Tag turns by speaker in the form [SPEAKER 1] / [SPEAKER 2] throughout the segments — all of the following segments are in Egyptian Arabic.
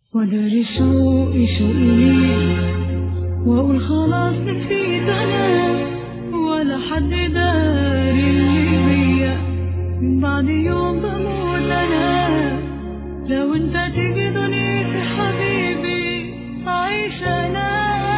[SPEAKER 1] وداري شوقي شوقي ليك واقول خلاص نسيت انا ولا حد داري اللي بيا من بعد يوم بموت انا لو انت تيجي دنيتي حبيبي اعيش انا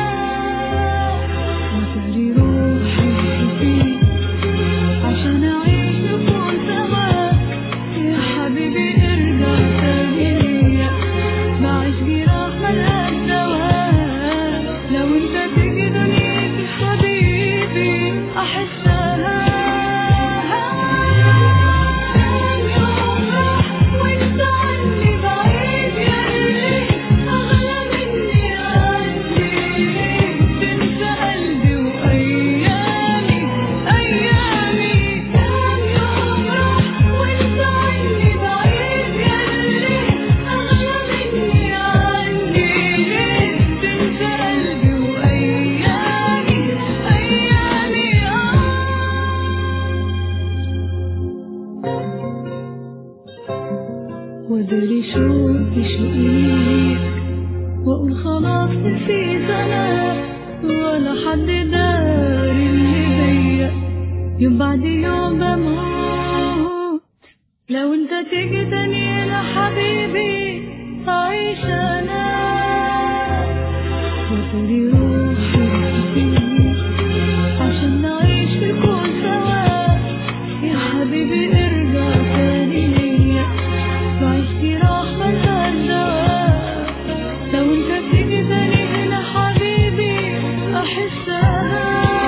[SPEAKER 1] وتاري روحي فيك عشان اعيش نكون سوا يا حبيبي ارجع تاني ليا بعيش جراح ملهاش دواء لو انت تيجي دنيتي حبيبي احسها يوم راح وانت عني بعيد يا ليل اغلى مني عندي تنسى قلبي وايامي ايامي يوم راح وانت عني بعيد يا ليل اغلى مني عندي تنسى قلبي وايامي ايامي وداري شوقي شوقي ليك واقول خلاص نسيت انا ولا حد داري اللي بيا يوم بعد يوم بموت لو انت تيجي تاني يا حبيبي اعيش انا وتري روحي فيك عشان نعيش في الكون سوا يا حبيبي ارجع تاني ليا بعيش جراح ملهاش دواء لو انت تيجي تاني هنا حبيبي احسها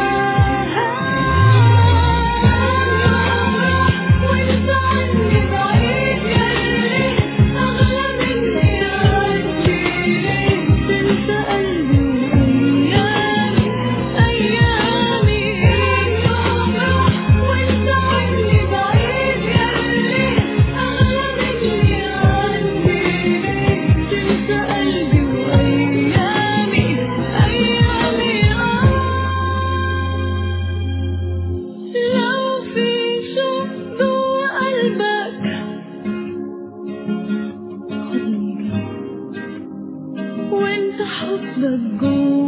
[SPEAKER 1] وانت عني بعيد يا ليل اغلى مني عندي تنسى قلبي وايامي ايامي يوم راح وانت عني بعيد يا ليل اغلى مني عندي تنسى قلبي وايامي ايامي لو في شوق جوا قلبك خدني جنبك وانت حبك جوا